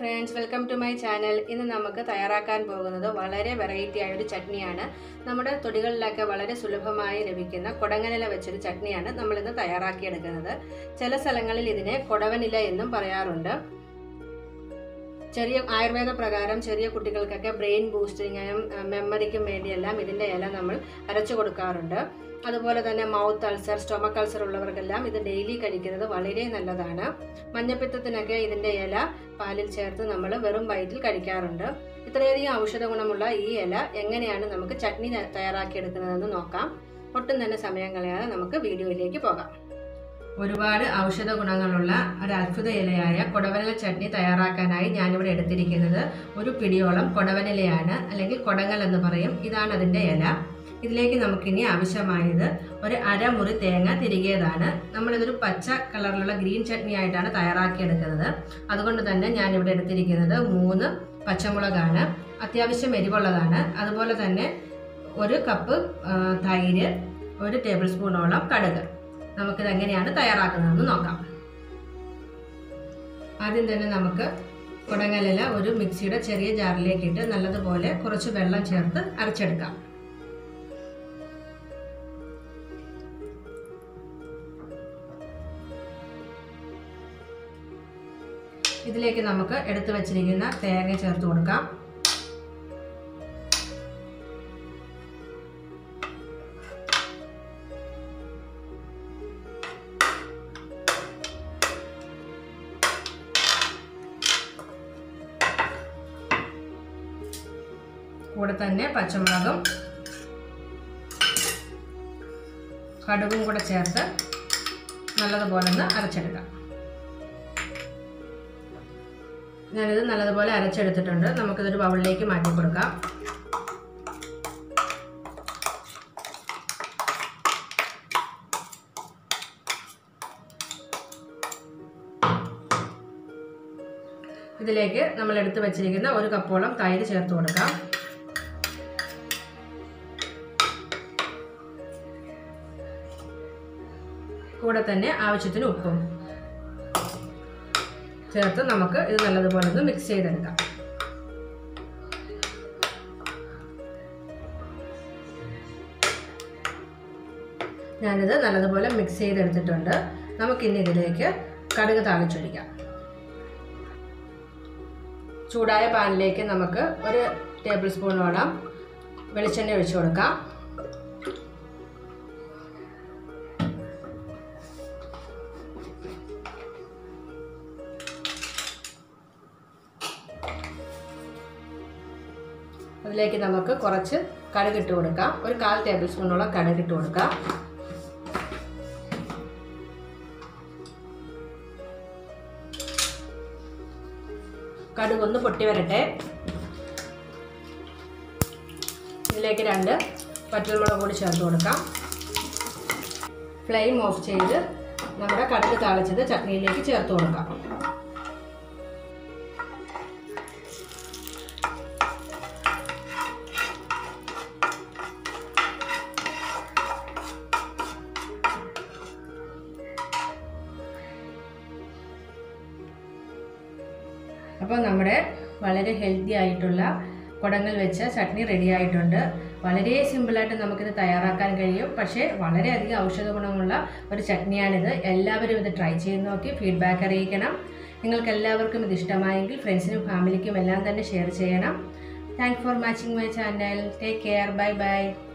friends welcome to my channel ഇന്ന് നമുക്ക് തയ്യാറാക്കാൻ പോകുന്നത് വളരെ വെറൈറ്റി ആയ ഒരു ചട്നിയാണ് നമ്മുടെ തൊടികളിലൊക്കെ വളരെ സുലഭമായി ലഭിക്കുന്ന കൊടങ്ങനില വെച്ചൊരു ചട്നിയാണ് നമ്മളിന്ന് തയ്യാറാക്കിയെടുക്കുന്നത് ചില സ്ഥലങ്ങളിൽ ഇതിനെ കൊടവനില എന്നും പറയാറുണ്ട് ചെറിയ ആയുർവേദ പ്രകാരം ചെറിയ കുട്ടികൾക്കൊക്കെ ബ്രെയിൻ ബൂസ്റ്റിങ്ങിനും മെമ്മറിക്കും വേണ്ടിയെല്ലാം ഇതിൻ്റെ ഇല നമ്മൾ അരച്ചു കൊടുക്കാറുണ്ട് അതുപോലെ തന്നെ മൗത്ത് അൾസർ സ്റ്റൊമക്ക് അൾസർ ഉള്ളവർക്കെല്ലാം ഇത് ഡെയിലി കഴിക്കുന്നത് വളരെ നല്ലതാണ് മഞ്ഞപ്പിത്തത്തിനൊക്കെ ഇതിൻ്റെ ഇല പാലിൽ ചേർത്ത് നമ്മൾ വെറും വയറ്റിൽ കഴിക്കാറുണ്ട് ഇത്രയധികം ഔഷധ ഗുണമുള്ള ഈ ഇല എങ്ങനെയാണ് നമുക്ക് ചട്നി ത- തയ്യാറാക്കിയെടുക്കുന്നതെന്ന് നോക്കാം ഒട്ടും തന്നെ സമയം കളയാതെ നമുക്ക് വീഡിയോയിലേക്ക് പോകാം ഒരുപാട് ഔഷധ ഗുണങ്ങളുള്ള ഒരു അത്ഭുത ഇലയായ കൊടവനില ചട്നി തയ്യാറാക്കാനായി ഞാനിവിടെ എടുത്തിരിക്കുന്നത് ഒരു പിടിയോളം കൊടവനിലയാണ് അല്ലെങ്കിൽ കൊടങ്ങൽ എന്ന് പറയും ഇതാണ് അതിൻ്റെ ഇല ഇതിലേക്ക് നമുക്കിനി ആവശ്യമായത് ഒരു അരമുറി തേങ്ങ തിരികേതാണ് നമ്മളിതൊരു പച്ച കളറിലുള്ള ഗ്രീൻ ചട്നി ആയിട്ടാണ് തയ്യാറാക്കിയെടുക്കുന്നത് അതുകൊണ്ട് തന്നെ ഞാനിവിടെ എടുത്തിരിക്കുന്നത് മൂന്ന് പച്ചമുളകാണ് അത്യാവശ്യം എരിവുള്ളതാണ് അതുപോലെ തന്നെ ഒരു കപ്പ് ആ, തൈര് ഒരു ടേബിൾ സ്പൂണോളം കടുക് നമുക്കിത് എങ്ങനെയാണ് തയ്യാറാക്കുന്നതെന്ന് നോക്കാം ആദ്യം തന്നെ നമുക്ക് കുടങ്ങലില ഒരു മിക്സിയുടെ ചെറിയ ജാറിലേക്ക് ഇട്ട് നല്ലതുപോലെ കുറച്ച് വെള്ളം ചേർത്ത് അരച്ചെടുക്കാം ഇതിലേക്ക് നമുക്ക് എടുത്തു വച്ചിരിക്കുന്ന തേങ്ങ ചേർത്ത് കൊടുക്കാം കൂടെ തന്നെ പച്ചമുളകും കടുകും കൂടെ ചേർത്ത് നല്ലതുപോലെ ഒന്ന് അരച്ചെടുക്കാം ഞാനിത് നല്ലതുപോലെ അരച്ചെടുത്തിട്ടുണ്ട് നമുക്കിതൊരു ബൗളിലേക്ക് മാറ്റി കൊടുക്കാം ഇതിലേക്ക് നമ്മൾ എടുത്തു വെച്ചിരിക്കുന്ന ഒരു കപ്പോളം തൈര് ചേർത്ത് കൊടുക്കാം കൂടെ തന്നെ ആവശ്യത്തിന് ഉപ്പും ചേർത്ത് നമുക്ക് ഇത് നല്ലതുപോലെ ഒന്ന് മിക്സ് ചെയ്തെടുക്കാം ഞാനിത് നല്ലതുപോലെ മിക്സ് ചെയ്തെടുത്തിട്ടുണ്ട് നമുക്കിനി ഇതിലേക്ക് കടുക് താളിച്ചൊഴിക്കാം ചൂടായ പാനിലേക്ക് നമുക്ക് ഒരു ടേബിൾ സ്പൂണോളം വെളിച്ചെണ്ണ ഒഴിച്ചു കൊടുക്കാം അതിലേക്ക് നമുക്ക് കുറച്ച് കടുക് ഇട്ട് കൊടുക്കാം ഒരു കാൽ ടേബിൾ സ്പൂണോളം കടുക് ഇട്ട് കൊടുക്കാം കടുക് ഒന്ന് പൊട്ടി വരട്ടെ ഇതിലേക്ക് രണ്ട് പച്ചമുളക് കൂടി ചേർത്ത് കൊടുക്കാം ഫ്ലെയിം ഓഫ് ചെയ്ത് നമ്മുടെ കടുക് താളിച്ചത് ചട്നിയിലേക്ക് ചേർത്ത് കൊടുക്കാം അപ്പോൾ നമ്മുടെ വളരെ ഹെൽത്തി ആയിട്ടുള്ള കുടങ്ങൾ വെച്ച ചട്നി റെഡി ആയിട്ടുണ്ട് വളരെ സിമ്പിളായിട്ട് നമുക്കിത് തയ്യാറാക്കാൻ കഴിയും പക്ഷേ വളരെയധികം ഔഷധ ഗുണമുള്ള ഒരു ചട്നിയാണിത് എല്ലാവരും ഇത് ട്രൈ ചെയ്ത് നോക്കി ഫീഡ്ബാക്ക് അറിയിക്കണം നിങ്ങൾക്ക് എല്ലാവർക്കും ഇത് ഇഷ്ടമായെങ്കിൽ ഫ്രണ്ട്സിനും ഫാമിലിക്കും എല്ലാം തന്നെ ഷെയർ ചെയ്യണം thank for watching my channel take care bye by